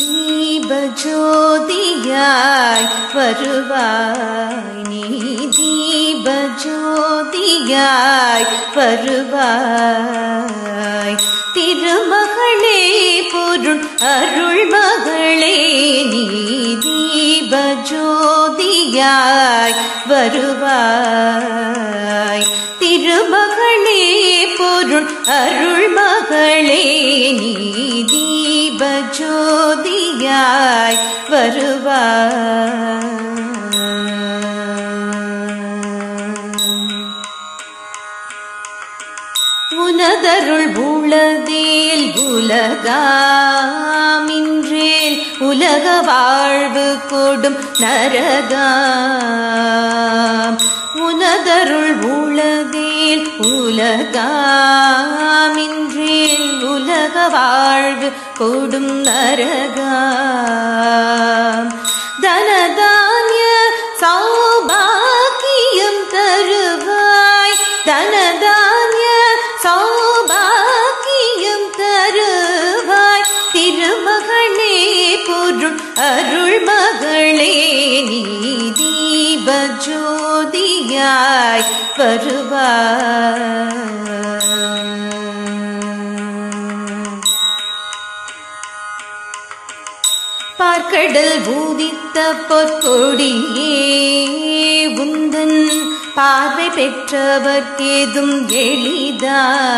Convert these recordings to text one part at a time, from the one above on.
தீப ஜோதியாய் வருவாய் நீ தீப ஜோதியாய் வருவாய் திருமகளே பொருள் அருள் மகளே நீ தீப ஜோதியாய் வருவாய் திருமகளே பொருள் அருள் மகளே நீ தீப ஜோதியாய் வருவாய் உனதருள் உளதேல் உலகாமின்றேல் உலக வாழ்வு கொடும் நரகாம் உனதருள் உளதேல் உலகாமின்றேல் உலக வாழ்வு கொடும் நரகாம் தனதானிய சௌபாக்கியம் தருவாய் தனதானிய சௌபாக்கியம் தருவாய் திருமகளே பொருள் அருள் மகளே நீ தீப ஜோதியாய் வருவாய் பார்க்கடல் பூதித்த பொற்கொடியே உந்தன் பார்வை பெற்றவர்க்கேதும் எளிதா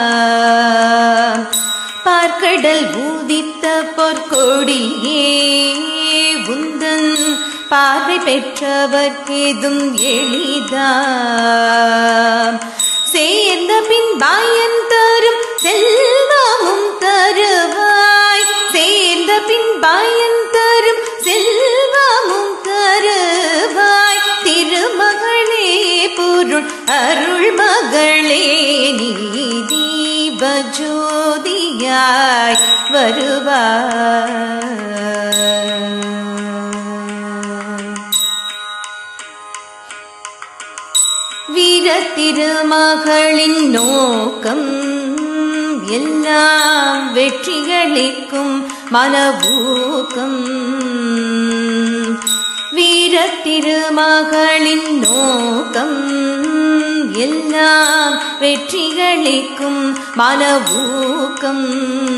பார்க்கடல் பூதித்த பொற்கொடியே உந்தன் பார்வை பெற்றவர்க்கேதும் எளிதா சேர்ந்த பின் பயன் தரும் செல்வமும் தருவாய் சேர்ந்த பின் பயன் தரும் செல்வமும் தருவாய் திருமகளே பொருள் அருள் மகளே நீ தீப ஜோதியாய் வருவாய் வீர திருமகளின் நோக்கம் எல்லாம் வெற்றிகளிக்கும் மனவூக்கம் வீர திருமகளின் நோக்கம் எல்லாம் வெற்றிகளிக்கும் மனவூக்கம்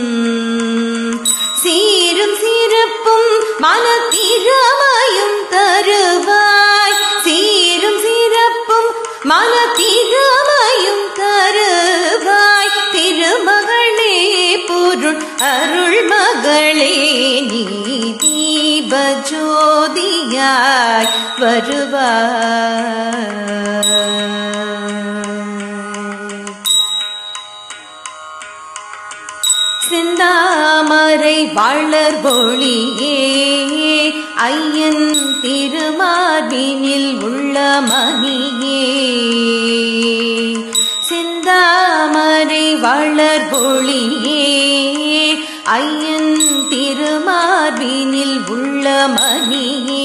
சீரும் சிறப்பும் மனத்திறமையும் தருவாய் சீரும் சிறப்பும் மனத்திறமையும் தருவாய் திருமகளே பொருள் அருள் மகளே நீ தீப ஜோதியாய் வருவாய் செந்தாமரை வளர் ஒளியே ஐயன் திருமார்பினில் உள்ள மணியே செந்தாமரை வளர் ஒளியே ஐயன் திருமார்பினில் உள்ள மணியே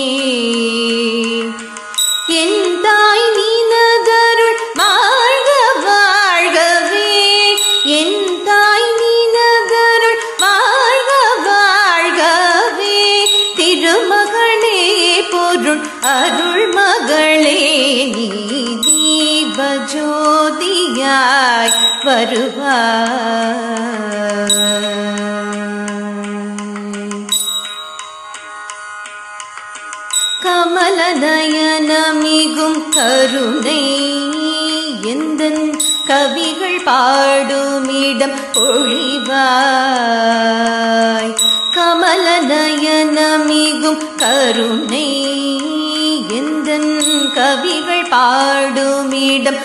என் தாய் நீனதருள் வாழ்க வாழ்கவே என் தாய் நீனதருள் வாழ்க வாழ்கவே திருமகளே பொருள் அருள் மகளே நீ தீப ஜோதியாய் வருவாய் கமலநயனமிகும் கருணை எந்தன் கவிகள் பாடுமிடம் பொழிவாய் கமலநயனமிகும் கருணை எந்தன் கவிகள் பாடுமிடம்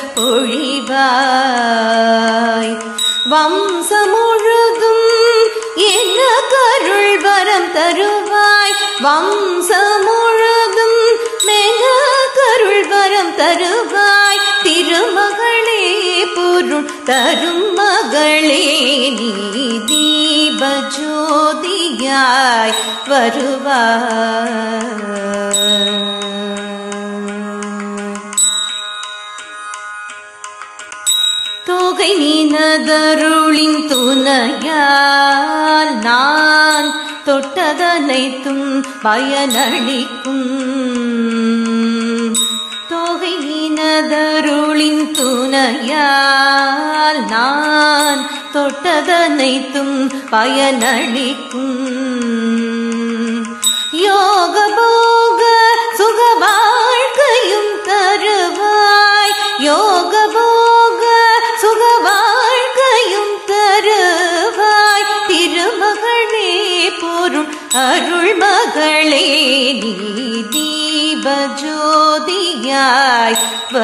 பொழிவாய் வம்சமுழுதும் என்ன கருள் வரம் தருவாய் வம்சமுழுதும் மென கருள் வரம் தருவாய் திருமகளே பொருள் தரும் மகளே நீ தீப ஜோதியாய் வருவாய் தோகை நீனதருளின் துணையால் நான் தொட்டதனைத்தும் பயனளிக்கும் தொகை நீனதருளின் துணையால் நான் தொட்டதனைத்தும் பயனளிக்கும் யோக போக சுக வாழ்க்கையும் தருவாய் யோக போக சுக வாழ்க்கையும் தருவாய் திருமகளே பொருள் அருள் மகளே நீ தீப ஜோதியாய்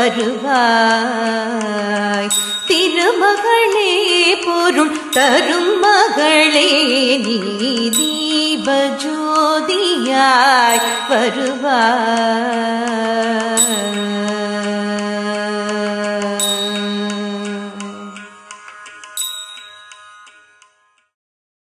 வருவாய் திருமகளே பொருள் தரும் மகளே நீ தீப ஜோதியாய் வருவாய்